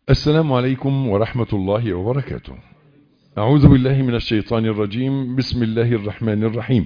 السلام عليكم ورحمة الله وبركاته أعوذ بالله من الشيطان الرجيم بسم الله الرحمن الرحيم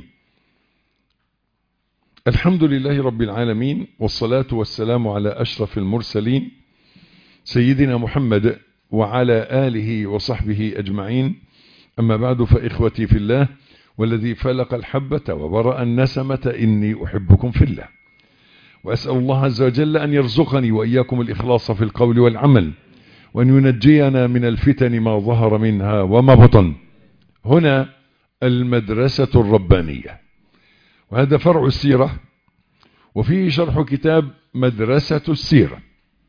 الحمد لله رب العالمين والصلاة والسلام على أشرف المرسلين سيدنا محمد وعلى آله وصحبه أجمعين أما بعد فإخوتي في الله والذي فلق الحبة وبرأ النسمة إني أحبكم في الله وأسأل الله عز وجل أن يرزقني وإياكم الإخلاص في القول والعمل وأن ينجينا من الفتن ما ظهر منها وما بطن هنا المدرسة الربانية وهذا فرع السيرة وفيه شرح كتاب مدرسة السيرة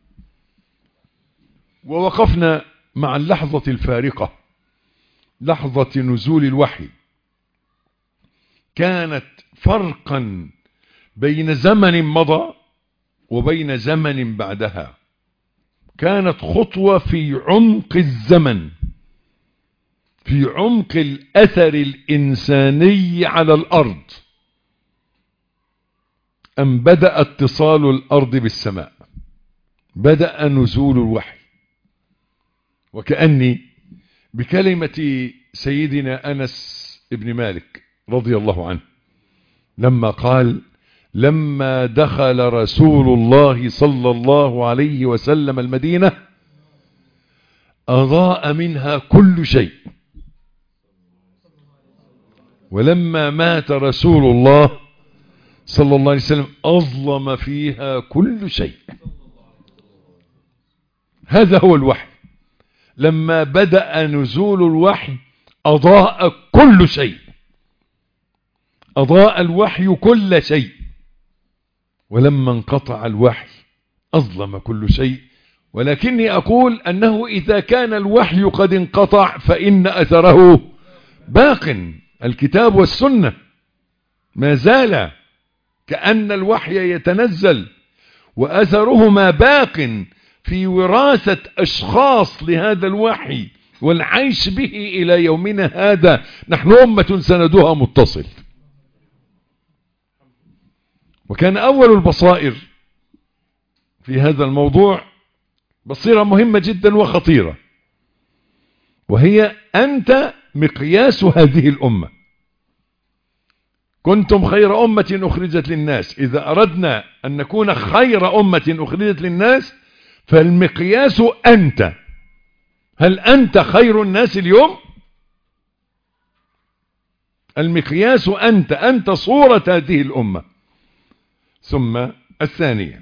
ووقفنا مع اللحظة الفارقة لحظة نزول الوحي كانت فرقا بين زمن مضى وبين زمن بعدها كانت خطوة في عمق الزمن في عمق الأثر الإنساني على الأرض أن بدأ اتصال الأرض بالسماء بدأ نزول الوحي وكأني بكلمة سيدنا أنس ابن مالك رضي الله عنه لما قال لما دخل رسول الله صلى الله عليه وسلم المدينة أضاء منها كل شيء ولما مات رسول الله صلى الله عليه وسلم أظلم فيها كل شيء هذا هو الوحي لما بدأ نزول الوحي أضاء كل شيء أضاء الوحي كل شيء ولما انقطع الوحي أظلم كل شيء ولكني أقول أنه إذا كان الوحي قد انقطع فإن أثره باق الكتاب والسنة ما زال كأن الوحي يتنزل وأثرهما باق في وراثة أشخاص لهذا الوحي والعيش به إلى يومنا هذا نحن أمة سندها متصل وكان أول البصائر في هذا الموضوع بصيرة مهمة جدا وخطيرة وهي أنت مقياس هذه الأمة كنتم خير أمة أخرجت للناس إذا أردنا أن نكون خير أمة أخرجت للناس فالمقياس أنت هل أنت خير الناس اليوم المقياس أنت أنت صورة هذه الأمة ثم الثانية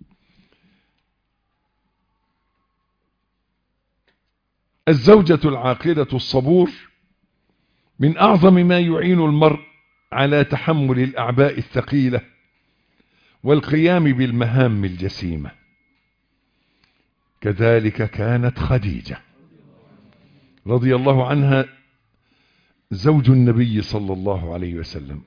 الزوجة العاقلة الصبور من أعظم ما يعين المرء على تحمل الأعباء الثقيلة والقيام بالمهام الجسيمة كذلك كانت خديجة رضي الله عنها زوج النبي صلى الله عليه وسلم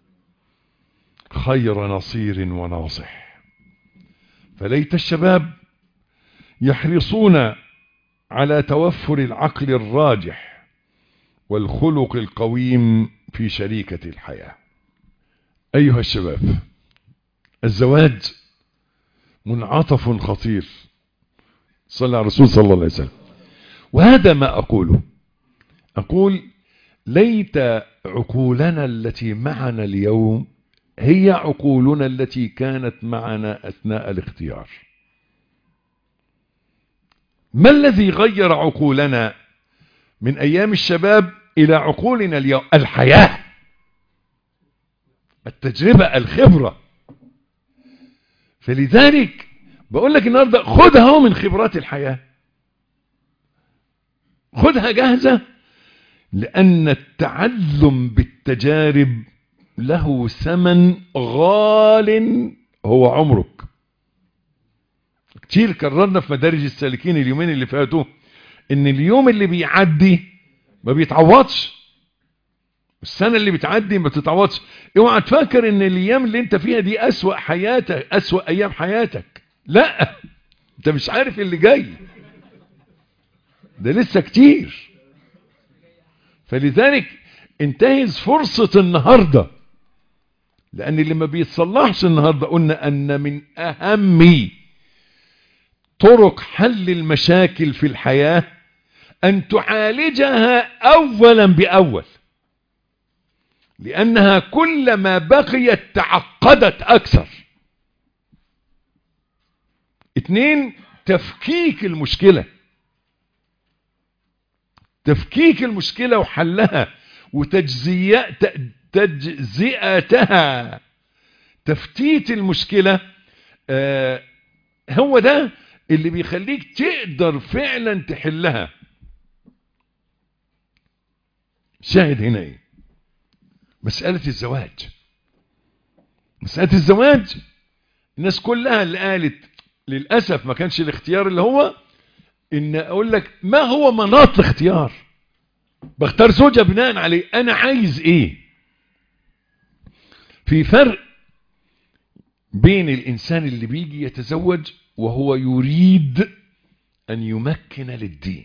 خير نصير وناصح فليت الشباب يحرصون على توفر العقل الراجح والخلق القويم في شريكة الحياة أيها الشباب الزواج منعطف خطير صلى على الرسول صلى الله عليه وسلم وهذا ما أقوله أقول ليت عقولنا التي معنا اليوم هي عقولنا التي كانت معنا أثناء الاختيار ما الذي غير عقولنا من أيام الشباب إلى عقولنا اليوم الحياة التجربة الخبرة فلذلك بقول لك النهاردة خدها من خبرات الحياة خدها جاهزة لأن التعلم بالتجارب له ثمن غال هو عمرك كتير كررنا في مدارج السالكين اليومين اللي فاتوا ان اليوم اللي بيعدي ما بيتعوضش السنة اللي بتعدي ما بتتعوضش اوعى تفكر ان الايام اللي انت فيها دي اسوأ حياتك اسوأ ايام حياتك لا انت مش عارف اللي جاي ده لسه كتير فلذلك انتهز فرصة النهاردة لان اللي ما بيتصلحش النهاردة قلنا ان من اهم طرق حل المشاكل في الحياة أن تعالجها أولا بأول لأنها كلما بقيت تعقدت أكثر اتنين تفكيك المشكلة تفكيك المشكلة وحلها وتجزئتها تفتيت المشكلة آه هو ده اللي بيخليك تقدر فعلا تحلها شاهد هنا ايه مسألة الزواج مسألة الزواج الناس كلها اللي قالت للأسف ما كانش الاختيار اللي هو ان اقول لك ما هو مناط الاختيار بختار زوجة بناء عليه انا عايز ايه في فرق بين الانسان اللي بيجي يتزوج وهو يريد ان يمكن للدين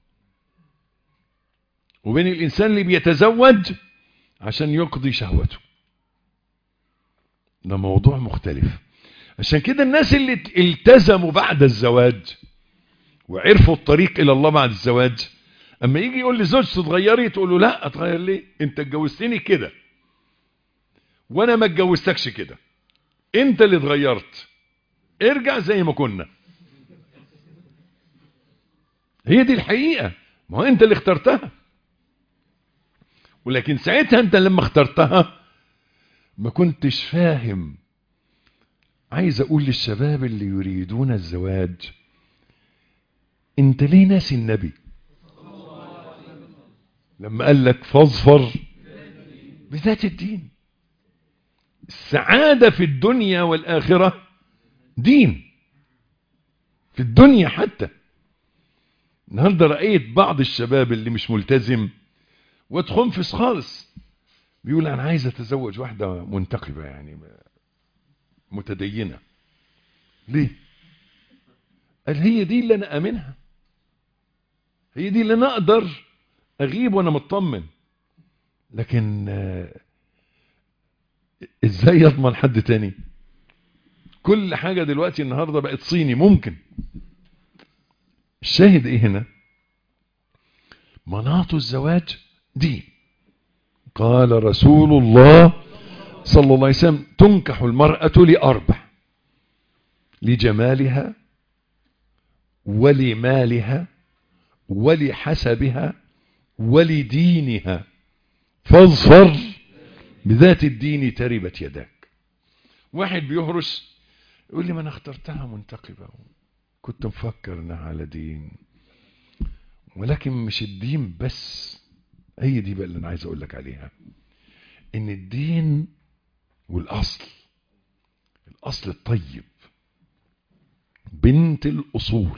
وبين الانسان اللي بيتزوج عشان يقضي شهوته ده موضوع مختلف عشان كده الناس اللي التزموا بعد الزواج وعرفوا الطريق الى الله بعد الزواج اما يجي يقول لزوجته تغيري تقول له لا اتغير ليه انت اتجوزتني كده وانا ما اتجوزتكش كده انت اللي اتغيرت ارجع زي ما كنا هي دي الحقيقة ما هو انت اللي اخترتها ولكن ساعتها انت لما اخترتها ما كنتش فاهم عايز اقول للشباب اللي يريدون الزواج انت ليه ناسي النبي لما قال لك فاظفر بذات الدين السعادة في الدنيا والآخرة دين في الدنيا حتى النهارده رأيت بعض الشباب اللي مش ملتزم وتخنفس خالص بيقول أنا عايز أتزوج واحدة منتقبة يعني متدينة ليه قال هي دي اللي أنا أمنها هي دي اللي أنا أقدر أغيب وأنا مطمن لكن إزاي يضمن حد تاني كل حاجة دلوقتي النهاردة بقت صيني ممكن الشاهد ايه هنا مناط الزواج دين قال رسول الله صلى الله عليه وسلم تنكح المرأة لأربع لجمالها ولمالها ولحسبها ولدينها فاظفر بذات الدين تربت يداك واحد بيهرس يقول لي ما انا اخترتها منتقبة كنت مفكر انها على دين ولكن مش الدين بس هي دي بقى اللي انا عايز اقول لك عليها ان الدين والاصل الاصل الطيب بنت الاصول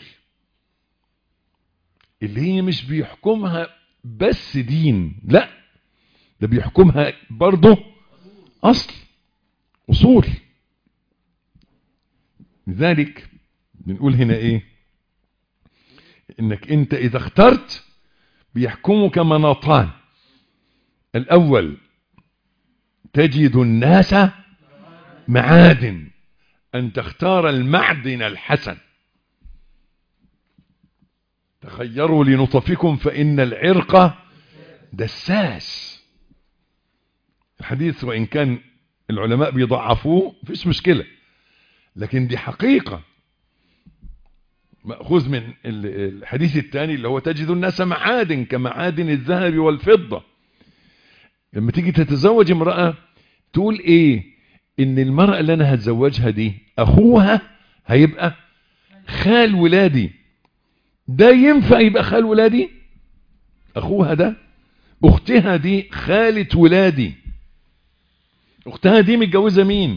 اللي هي مش بيحكمها بس دين لا ده بيحكمها برضه اصل اصول لذلك بنقول هنا ايه انك انت اذا اخترت بيحكمك مناطان الاول تجد الناس معادن ان تختار المعدن الحسن تخيروا لنطفكم فان العرق دساس الحديث وان كان العلماء بيضعفوه فيش مشكله لكن دي حقيقه مأخوذ من الحديث الثاني اللي هو تجد الناس معادن كمعادن الذهب والفضة لما تيجي تتزوج امرأة تقول ايه ان المرأة اللي انا هتزوجها دي اخوها هيبقى خال ولادي ده ينفع يبقى خال ولادي اخوها ده اختها دي خالة ولادي اختها دي متجوزة مين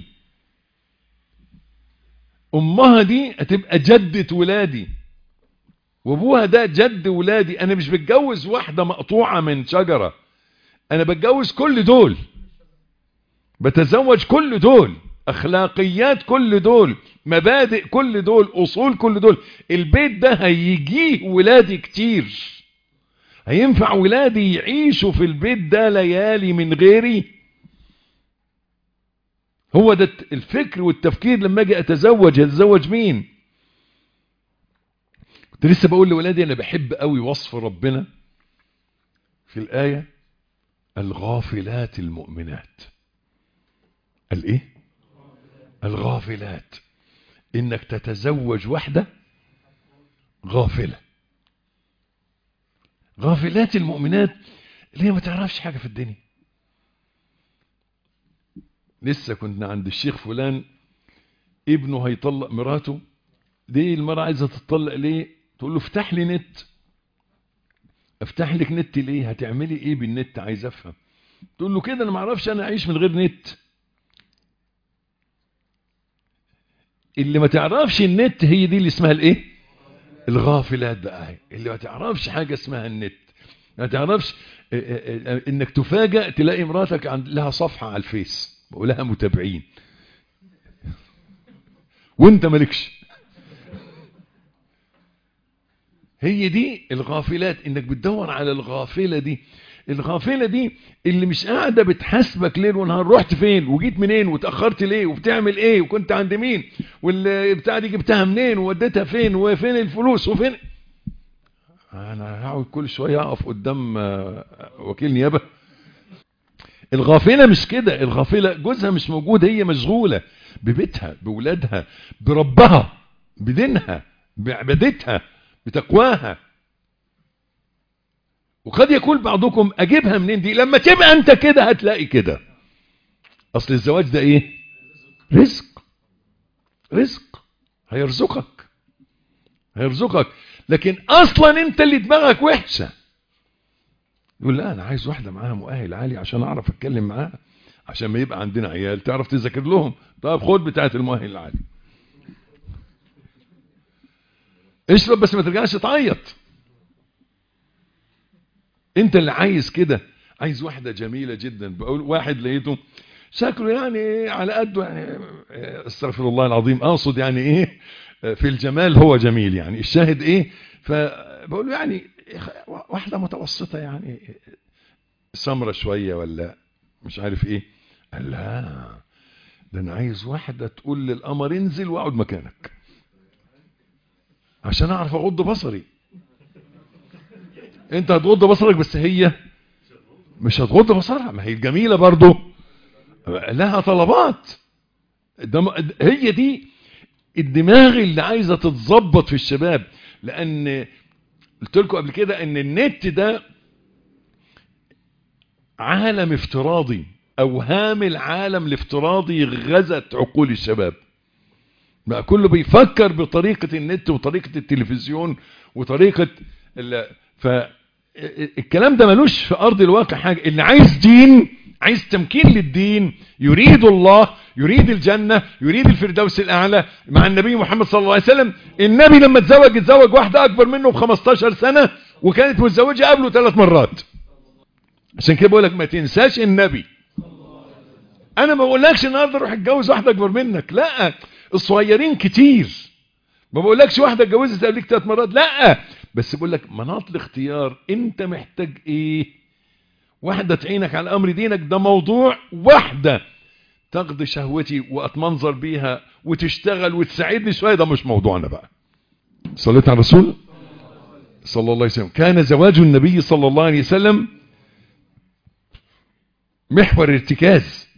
امها دي هتبقى جدة ولادي وابوها ده جد ولادي انا مش بتجوز واحدة مقطوعة من شجرة انا بتجوز كل دول بتزوج كل دول اخلاقيات كل دول مبادئ كل دول اصول كل دول البيت ده هيجيه ولادي كتير هينفع ولادي يعيشوا في البيت ده ليالي من غيري هو ده الفكر والتفكير لما اجي اتزوج اتزوج مين كنت لسه بقول لولادي انا بحب قوي وصف ربنا في الآية الغافلات المؤمنات الايه الغافلات انك تتزوج واحدة غافلة غافلات المؤمنات اللي هي ما تعرفش حاجة في الدنيا لسه كنا عند الشيخ فلان ابنه هيطلق مراته ليه المرأة عايزة تطلق ليه تقول له افتح لي نت افتح لك نت ليه هتعملي ايه بالنت عايز افهم تقول له كده انا ما اعرفش انا اعيش من غير نت اللي ما تعرفش النت هي دي اللي اسمها الايه الغافلات بقى اللي ما تعرفش حاجة اسمها النت ما تعرفش انك تفاجأ تلاقي مراتك عند لها صفحة على الفيس ولها متابعين وانت مالكش هي دي الغافلات انك بتدور على الغافلة دي الغافلة دي اللي مش قاعدة بتحاسبك ليل ونهار رحت فين وجيت منين وتأخرت ليه وبتعمل ايه وكنت عند مين والبتاع دي جبتها منين ووديتها فين وفين الفلوس وفين انا هقعد كل شوية اقف قدام وكيل نيابة الغافلة مش كده الغافلة جوزها مش موجود هي مشغولة ببيتها بولادها بربها بدينها بعبادتها بتقواها وقد يقول بعضكم اجيبها منين دي لما تبقى انت كده هتلاقي كده اصل الزواج ده ايه رزق رزق هيرزقك هيرزقك لكن اصلا انت اللي دماغك وحشه يقول لا انا عايز واحده معاها مؤهل عالي عشان اعرف اتكلم معاها عشان ما يبقى عندنا عيال تعرف تذاكر لهم طب خد بتاعه المؤهل العالي اشرب بس ما ترجعش تعيط انت اللي عايز كده عايز واحدة جميلة جدا بقول واحد لقيته شكله يعني على قده يعني استغفر الله العظيم اقصد يعني ايه في الجمال هو جميل يعني الشاهد ايه فبقول له يعني واحدة متوسطة يعني سمرة شوية ولا مش عارف ايه قال لا ده انا عايز واحدة تقول للقمر انزل واقعد مكانك عشان اعرف اغض بصري انت هتغض بصرك بس هي مش هتغض بصرها ما هي الجميلة برضو لها طلبات هي دي الدماغ اللي عايزة تتظبط في الشباب لان قلت لكم قبل كده ان النت ده عالم افتراضي اوهام العالم الافتراضي غزت عقول الشباب بقى كله بيفكر بطريقة النت وطريقة التلفزيون وطريقة فالكلام ده ملوش في ارض الواقع حاجة اللي عايز دين عايز تمكين للدين يريد الله يريد الجنة يريد الفردوس الاعلى مع النبي محمد صلى الله عليه وسلم النبي لما اتزوج اتزوج واحدة اكبر منه ب 15 سنة وكانت متزوجة قبله ثلاث مرات عشان كده بقول لك ما تنساش النبي انا ما بقولكش النهارده روح اتجوز واحده اكبر منك لا الصغيرين كتير ما بقولكش واحده اتجوزت قبلك ثلاث مرات لا بس بقول لك مناط الاختيار انت محتاج ايه واحده تعينك على امر دينك ده موضوع واحده تقضي شهوتي واتمنظر بيها وتشتغل وتساعدني شويه ده مش موضوعنا بقى صليت على الرسول صلى الله عليه وسلم كان زواج النبي صلى الله عليه وسلم محور ارتكاز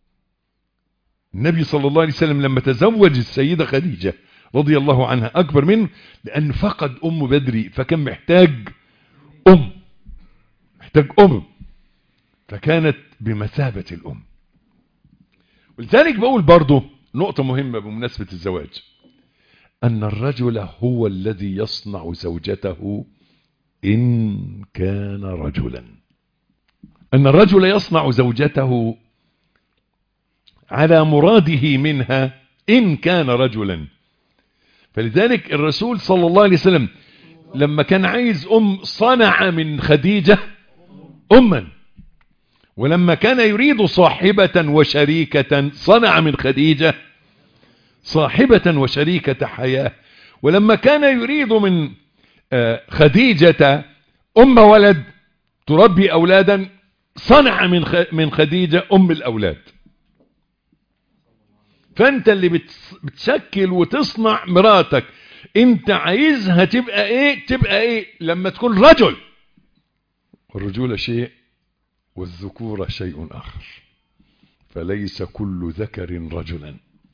النبي صلى الله عليه وسلم لما تزوج السيدة خديجة رضي الله عنها أكبر منه لأن فقد أم بدري فكان محتاج أم محتاج أم فكانت بمثابة الأم ولذلك بقول برضو نقطة مهمة بمناسبة الزواج أن الرجل هو الذي يصنع زوجته إن كان رجلا أن الرجل يصنع زوجته على مراده منها إن كان رجلا فلذلك الرسول صلى الله عليه وسلم لما كان عايز أم صنع من خديجة أما ولما كان يريد صاحبة وشريكة صنع من خديجة صاحبة وشريكة حياة ولما كان يريد من خديجة أم ولد تربي أولادا صنع من من خديجة أم الأولاد فأنت اللي بتشكل وتصنع مراتك انت عايزها تبقى ايه تبقى ايه لما تكون رجل الرجولة شيء والذكورة شيء آخر فليس كل ذكر رجلا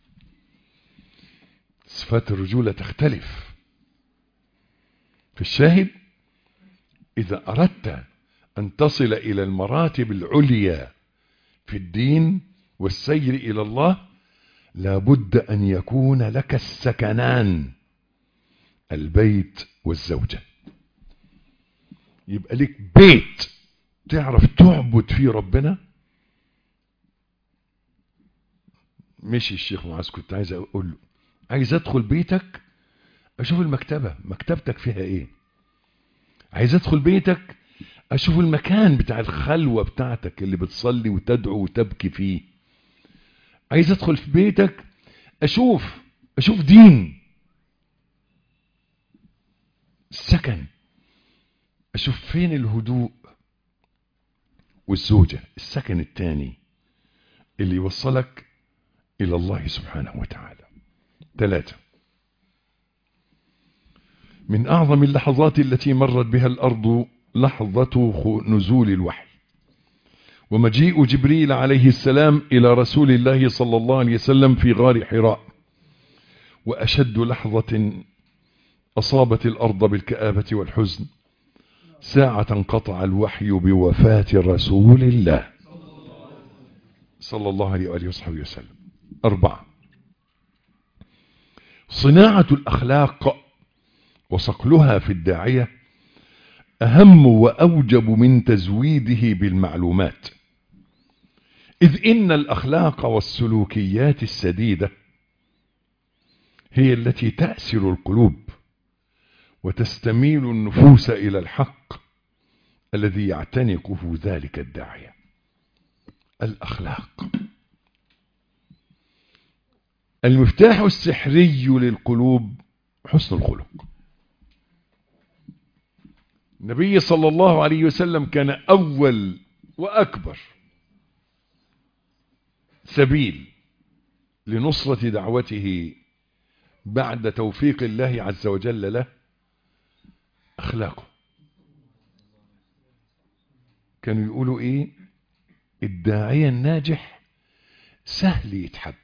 صفات الرجولة تختلف في الشاهد إذا أردت أن تصل إلى المراتب العليا في الدين والسير إلى الله لابد أن يكون لك السكنان البيت والزوجة يبقى لك بيت تعرف تعبد فيه ربنا مشي الشيخ معاذ كنت عايز اقول له عايز ادخل بيتك اشوف المكتبة مكتبتك فيها ايه عايز ادخل بيتك اشوف المكان بتاع الخلوة بتاعتك اللي بتصلي وتدعو وتبكي فيه عايز ادخل في بيتك اشوف اشوف دين السكن اشوف فين الهدوء والزوجة السكن الثاني اللي يوصلك الى الله سبحانه وتعالى ثلاثة من اعظم اللحظات التي مرت بها الارض لحظة نزول الوحي ومجيء جبريل عليه السلام إلى رسول الله صلى الله عليه وسلم في غار حراء وأشد لحظة أصابت الأرض بالكآبة والحزن ساعة انقطع الوحي بوفاة رسول الله صلى الله عليه وآله وصحبه وسلم أربعة صناعة الأخلاق وصقلها في الداعية أهم وأوجب من تزويده بالمعلومات إذ إن الأخلاق والسلوكيات السديدة هي التي تأسر القلوب وتستميل النفوس إلى الحق الذي يعتنقه ذلك الداعية الأخلاق المفتاح السحري للقلوب حسن الخلق النبي صلى الله عليه وسلم كان أول وأكبر سبيل لنصرة دعوته بعد توفيق الله عز وجل له أخلاقه كانوا يقولوا إيه الداعية الناجح سهل يتحب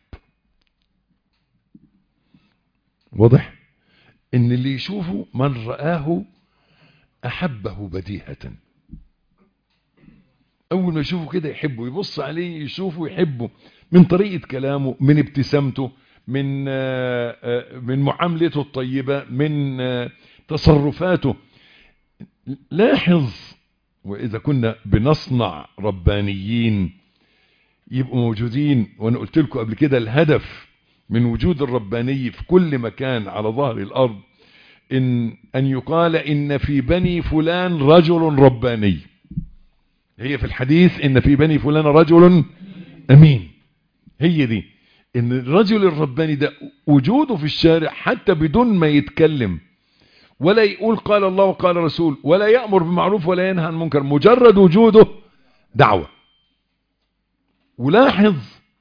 واضح ان اللي يشوفه من رآه أحبه بديهة أول ما يشوفه كده يحبه يبص عليه يشوفه يحبه من طريقة كلامه من ابتسامته من من معاملته الطيبة من تصرفاته لاحظ وإذا كنا بنصنع ربانيين يبقوا موجودين وأنا قلت لكم قبل كده الهدف من وجود الرباني في كل مكان على ظهر الأرض إن أن يقال إن في بني فلان رجل رباني هي في الحديث إن في بني فلان رجل أمين هي دي إن الرجل الرباني ده وجوده في الشارع حتى بدون ما يتكلم ولا يقول قال الله وقال رسول ولا يأمر بمعروف ولا ينهى عن منكر مجرد وجوده دعوة ولاحظ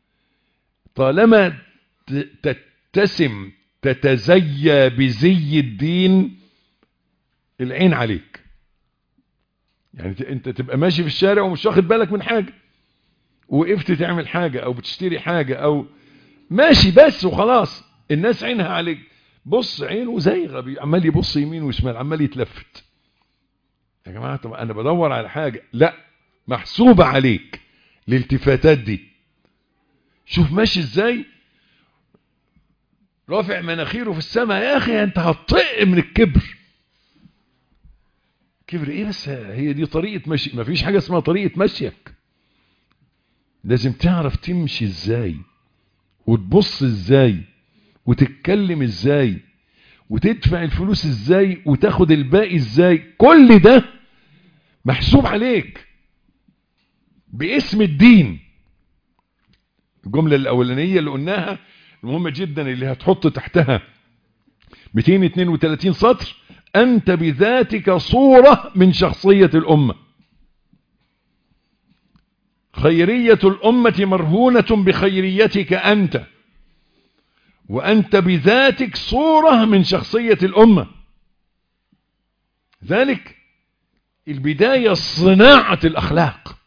طالما تتسم تتزيى بزي الدين العين عليك يعني انت تبقى ماشي في الشارع ومش واخد بالك من حاجة وقفت تعمل حاجة او بتشتري حاجة او ماشي بس وخلاص الناس عينها عليك بص عينه زي عمال يبص يمين وشمال عمال يتلفت يا جماعة طب انا بدور على حاجة لا محسوبة عليك الالتفاتات دي شوف ماشي ازاي رافع مناخيره في السماء يا اخي انت هتطق من الكبر كبر ايه بس هي دي طريقة مشي ما فيش حاجة اسمها طريقة مشيك لازم تعرف تمشي ازاي وتبص ازاي وتتكلم ازاي وتدفع الفلوس ازاي وتاخد الباقي ازاي كل ده محسوب عليك باسم الدين الجملة الاولانية اللي قلناها المهمة جدا اللي هتحط تحتها 232 سطر أنت بذاتك صورة من شخصية الأمة خيرية الأمة مرهونة بخيريتك أنت وأنت بذاتك صورة من شخصية الأمة ذلك البداية صناعة الأخلاق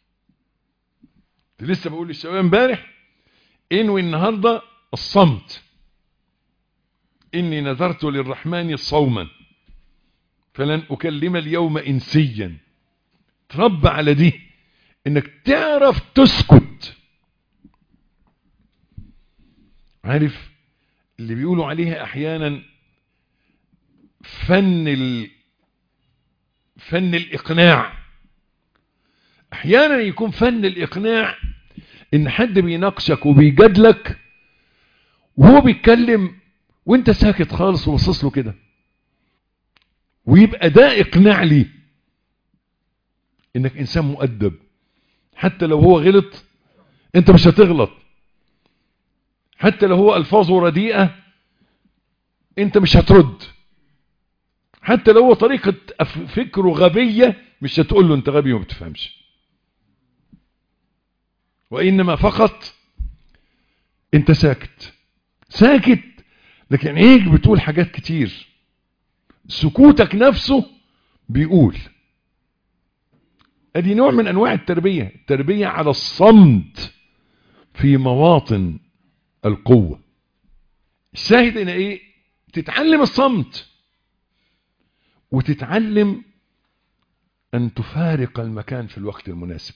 لسه بقول للشباب امبارح انوي النهاردة الصمت إني نذرت للرحمن صوما فلن أكلم اليوم إنسيا تربى على دي إنك تعرف تسكت عارف اللي بيقولوا عليها أحيانا فن ال... فن الإقناع أحيانا يكون فن الإقناع إن حد بيناقشك وبيجادلك وهو بيتكلم وانت ساكت خالص وبصص له كده ويبقى ده اقناع ليه انك انسان مؤدب حتى لو هو غلط انت مش هتغلط حتى لو هو الفاظه رديئة انت مش هترد حتى لو هو طريقة فكره غبية مش هتقول له انت غبي وما بتفهمش وانما فقط انت ساكت ساكت لكن عينيك بتقول حاجات كتير سكوتك نفسه بيقول ادي نوع من انواع التربية التربية على الصمت في مواطن القوة الشاهد ان ايه تتعلم الصمت وتتعلم ان تفارق المكان في الوقت المناسب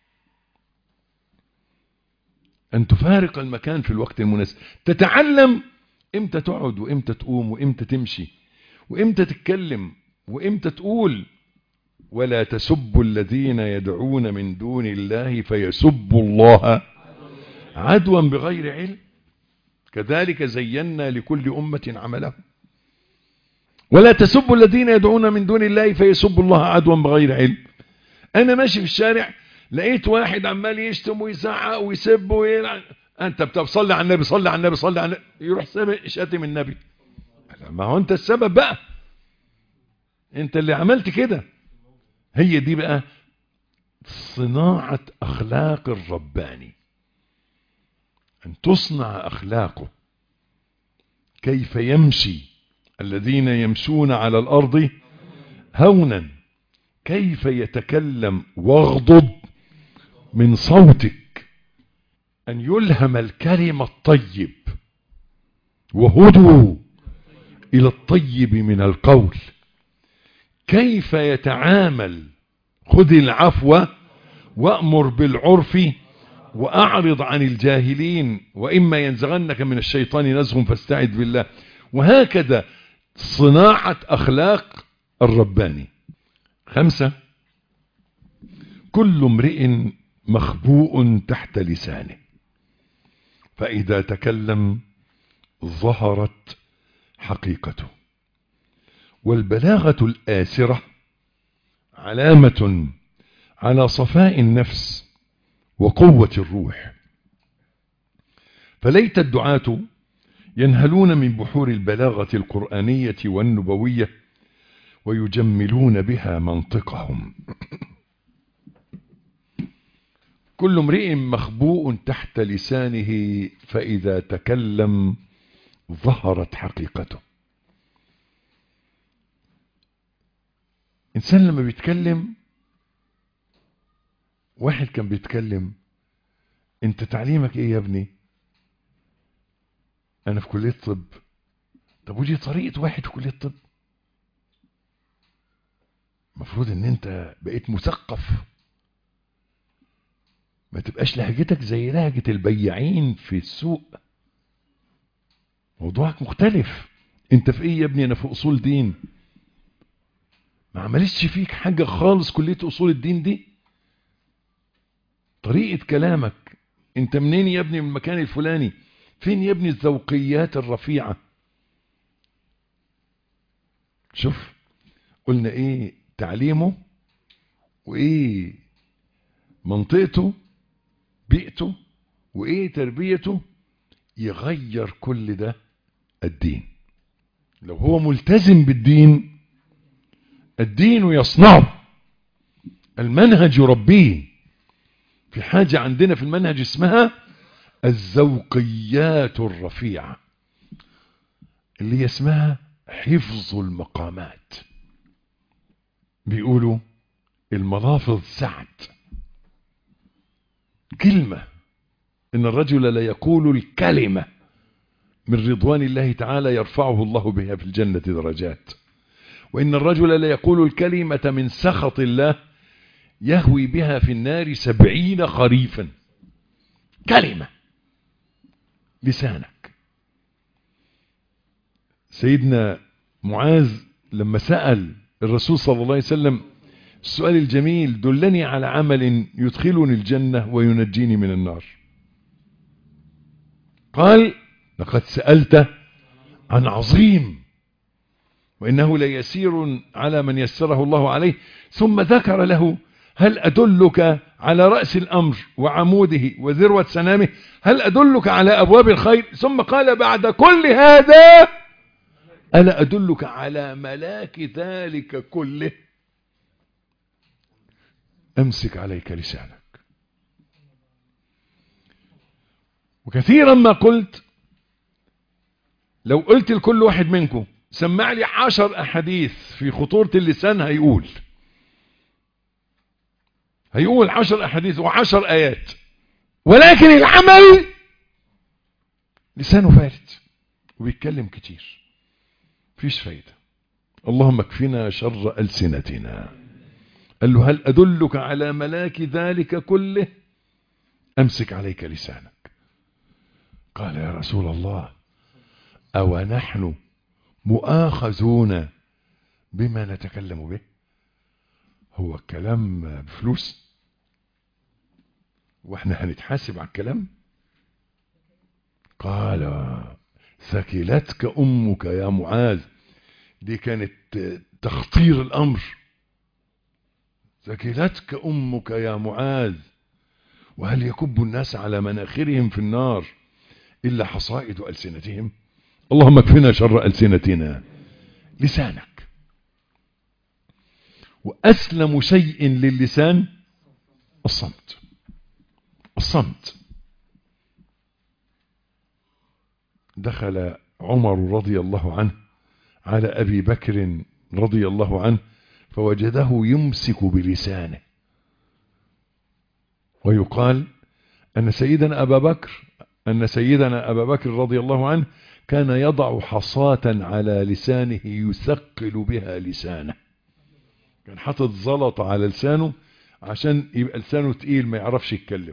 ان تفارق المكان في الوقت المناسب تتعلم امتى تقعد وامتى تقوم وامتى تمشي وامتى تتكلم وامتى تقول ولا تسبوا الذين يدعون من دون الله فيسبوا الله عدوا بغير علم كذلك زينا لكل أمة عمله ولا تسبوا الذين يدعون من دون الله فيسبوا الله عدوا بغير علم أنا ماشي في الشارع لقيت واحد عمال يشتم ويزعق ويسب ويلعن انت بتصلي على النبي صلي على النبي صلي على النبي يروح شاتم النبي ما هو انت السبب بقى انت اللي عملت كده هي دي بقى صناعة اخلاق الرباني ان تصنع اخلاقه كيف يمشي الذين يمشون على الارض هونا كيف يتكلم واغضب من صوتك أن يلهم الكلم الطيب وهدوا إلى الطيب من القول كيف يتعامل خذ العفو وأمر بالعرف وأعرض عن الجاهلين وإما ينزغنك من الشيطان نزغ فاستعذ بالله وهكذا صناعة أخلاق الرباني خمسة كل امرئ مخبوء تحت لسانه فإذا تكلم ظهرت حقيقته والبلاغة الآسرة علامة على صفاء النفس وقوة الروح فليت الدعاة ينهلون من بحور البلاغة القرآنية والنبوية ويجملون بها منطقهم كل امرئ مخبوء تحت لسانه فإذا تكلم ظهرت حقيقته إنسان لما بيتكلم واحد كان بيتكلم انت تعليمك ايه يا ابني انا في كلية طب طب ودي طريقة واحد في كلية طب المفروض ان انت بقيت مثقف ما تبقاش لهجتك زي لهجة البياعين في السوق موضوعك مختلف انت في ايه يا ابني انا في اصول دين ما عملتش فيك حاجة خالص كلية اصول الدين دي طريقة كلامك انت منين يا ابني من المكان الفلاني فين يا ابني الذوقيات الرفيعة شوف قلنا ايه تعليمه وايه منطقته بيئته وايه تربيته يغير كل ده الدين لو هو ملتزم بالدين الدين يصنعه المنهج يربيه في حاجة عندنا في المنهج اسمها الذوقيات الرفيعة اللي اسمها حفظ المقامات بيقولوا الملافظ سعد كلمة إن الرجل لا يقول الكلمة من رضوان الله تعالى يرفعه الله بها في الجنة درجات وإن الرجل لا يقول الكلمة من سخط الله يهوي بها في النار سبعين خريفا كلمة لسانك سيدنا معاذ لما سأل الرسول صلى الله عليه وسلم السؤال الجميل دلني على عمل يدخلني الجنة وينجيني من النار قال لقد سألت عن عظيم وإنه ليسير على من يسره الله عليه ثم ذكر له هل أدلك على رأس الأمر وعموده وذروة سنامه هل أدلك على أبواب الخير ثم قال بعد كل هذا ألا أدلك على ملاك ذلك كله أمسك عليك لسانك وكثيرا ما قلت لو قلت لكل واحد منكم سمع لي عشر أحاديث في خطورة اللسان هيقول هيقول عشر أحاديث وعشر آيات ولكن العمل لسانه فارد وبيتكلم كتير فيش فايدة اللهم اكفنا شر ألسنتنا قال له هل أدلك على ملاك ذلك كله أمسك عليك لسانك قال يا رسول الله أو نحن مؤاخذون بما نتكلم به هو الكلام بفلوس واحنا هنتحاسب على الكلام قال ثكلتك أمك يا معاذ دي كانت تخطير الأمر ثكلتك أمك يا معاذ وهل يكب الناس على مناخرهم في النار إلا حصائد ألسنتهم اللهم اكفنا شر ألسنتنا لسانك وأسلم شيء للسان الصمت الصمت دخل عمر رضي الله عنه على أبي بكر رضي الله عنه فوجده يمسك بلسانه ويقال أن سيدنا أبا بكر أن سيدنا أبا بكر رضي الله عنه كان يضع حصاة على لسانه يثقل بها لسانه كان حاطط زلط على لسانه عشان يبقى لسانه تقيل ما يعرفش يتكلم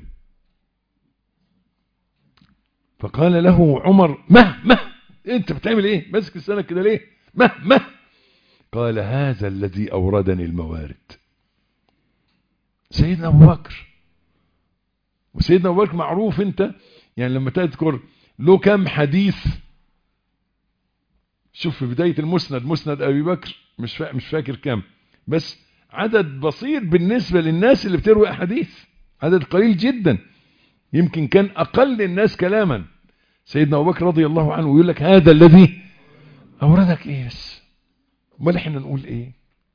فقال له عمر مه مه انت بتعمل ايه ماسك لسانك كده ليه مه مه قال هذا الذي اوردني الموارد سيدنا ابو بكر وسيدنا ابو بكر معروف انت يعني لما تذكر له كم حديث شوف في بداية المسند مسند ابي بكر مش فا... مش فاكر كم بس عدد بسيط بالنسبة للناس اللي بتروي احاديث عدد قليل جدا يمكن كان اقل الناس كلاما سيدنا ابو بكر رضي الله عنه ويقول لك هذا الذي اوردك ايه بس امال احنا نقول ايه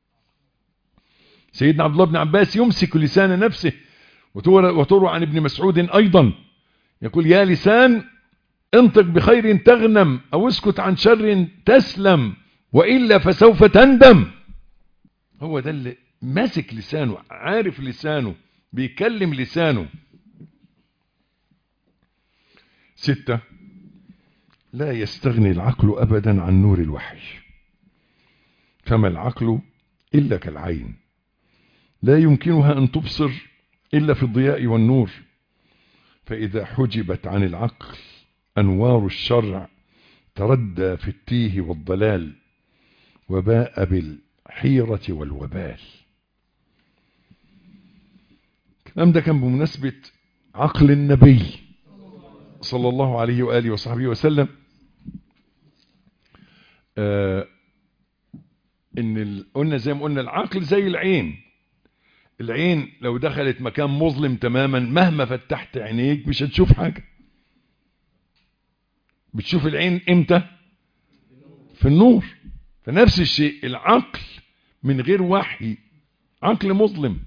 سيدنا عبد الله بن عباس يمسك لسان نفسه وتروى عن ابن مسعود ايضا يقول يا لسان انطق بخير تغنم او اسكت عن شر تسلم والا فسوف تندم هو ده اللي ماسك لسانه عارف لسانه بيكلم لسانه ستة لا يستغني العقل أبدا عن نور الوحي فما العقل إلا كالعين لا يمكنها أن تبصر إلا في الضياء والنور فإذا حجبت عن العقل أنوار الشرع تردى في التيه والضلال وباء بالحيرة والوبال الكلام ده كان بمناسبة عقل النبي صلى الله عليه وآله وصحبه وسلم آه ان قلنا زي ما قلنا العقل زي العين العين لو دخلت مكان مظلم تماما مهما فتحت عينيك مش هتشوف حاجة بتشوف العين امتى في النور فنفس الشيء العقل من غير وحي عقل مظلم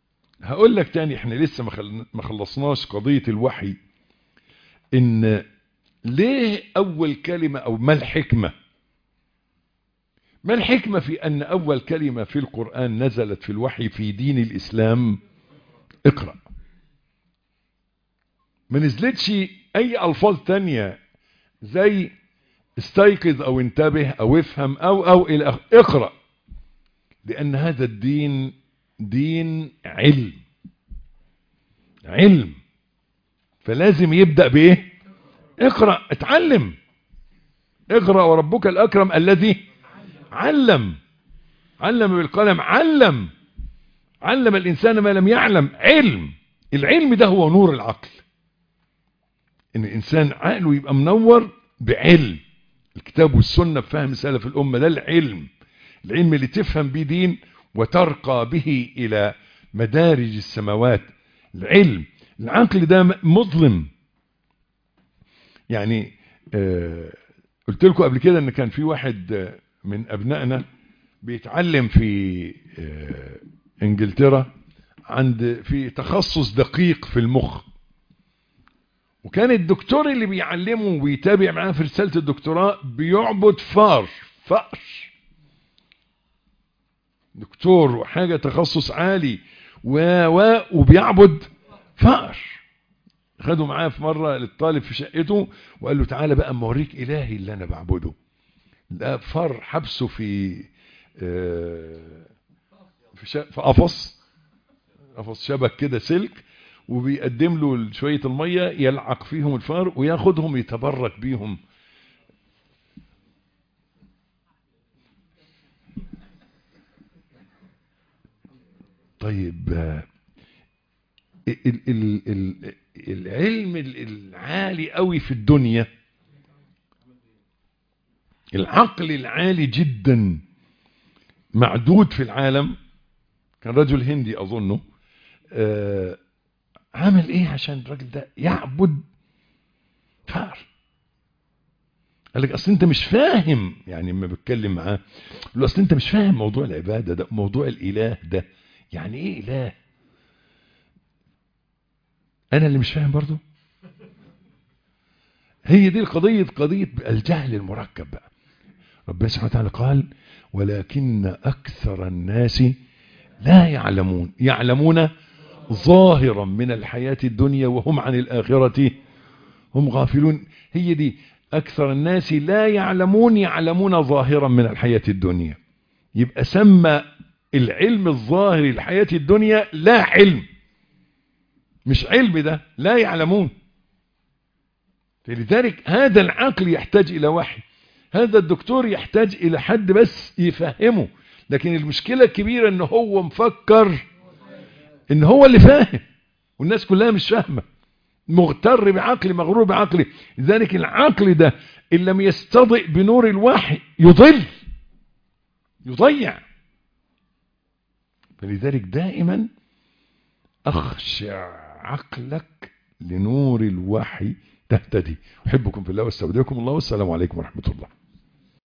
هقول لك تاني احنا لسه ما خلصناش قضية الوحي ان ليه أول كلمة أو ما الحكمة ما الحكمة في أن أول كلمة في القرآن نزلت في الوحي في دين الإسلام اقرأ ما نزلتش أي ألفاظ تانية زي استيقظ أو انتبه أو افهم أو أو إلى آخره. اقرأ لأن هذا الدين دين علم علم فلازم يبدأ بإيه اقرأ اتعلم اقرأ وربك الأكرم الذي علم علم بالقلم علم علم الإنسان ما لم يعلم علم العلم ده هو نور العقل ان الإنسان عقله يبقى منور بعلم الكتاب والسنة بفهم سلف الأمة ده العلم العلم اللي تفهم به دين وترقى به إلى مدارج السماوات العلم العقل ده مظلم يعني آه قلت لكم قبل كده ان كان في واحد آه من ابنائنا بيتعلم في آه انجلترا عند في تخصص دقيق في المخ وكان الدكتور اللي بيعلمه وبيتابع معاه في رسالة الدكتوراه بيعبد فار فأر دكتور وحاجة تخصص عالي و و وبيعبد فأر خدوا معاه في مرة للطالب في شقته وقال له تعالى بقى اما اوريك إلهي اللي أنا بعبده ده فار حبسه في في في قفص قفص شبك كده سلك وبيقدم له شوية المية يلعق فيهم الفار وياخدهم يتبرك بيهم طيب ال ال ال العلم العالي قوي في الدنيا العقل العالي جدا معدود في العالم كان رجل هندي أظنه آه عمل ايه عشان الراجل ده يعبد فار قال لك اصل انت مش فاهم يعني لما بتكلم معاه له اصل انت مش فاهم موضوع العبادة ده موضوع الاله ده يعني ايه اله انا اللي مش فاهم برضو هي دي القضية قضية الجهل المركب بقى ربنا سبحانه وتعالى قال ولكن اكثر الناس لا يعلمون يعلمون ظاهرا من الحياة الدنيا وهم عن الآخرة هم غافلون هي دي أكثر الناس لا يعلمون يعلمون ظاهرا من الحياة الدنيا يبقى سمى العلم الظاهر الحياة الدنيا لا علم مش علم ده لا يعلمون فلذلك هذا العقل يحتاج إلى وحي هذا الدكتور يحتاج إلى حد بس يفهمه لكن المشكلة الكبيرة ان هو مفكر ان هو اللي فاهم والناس كلها مش فاهمة مغتر بعقلي مغرور بعقلي لذلك العقل ده ان لم يستضئ بنور الوحي يضل يضيع فلذلك دائما اخشع عقلك لنور الوحي تهتدي احبكم في الله واستودعكم الله والسلام عليكم ورحمة الله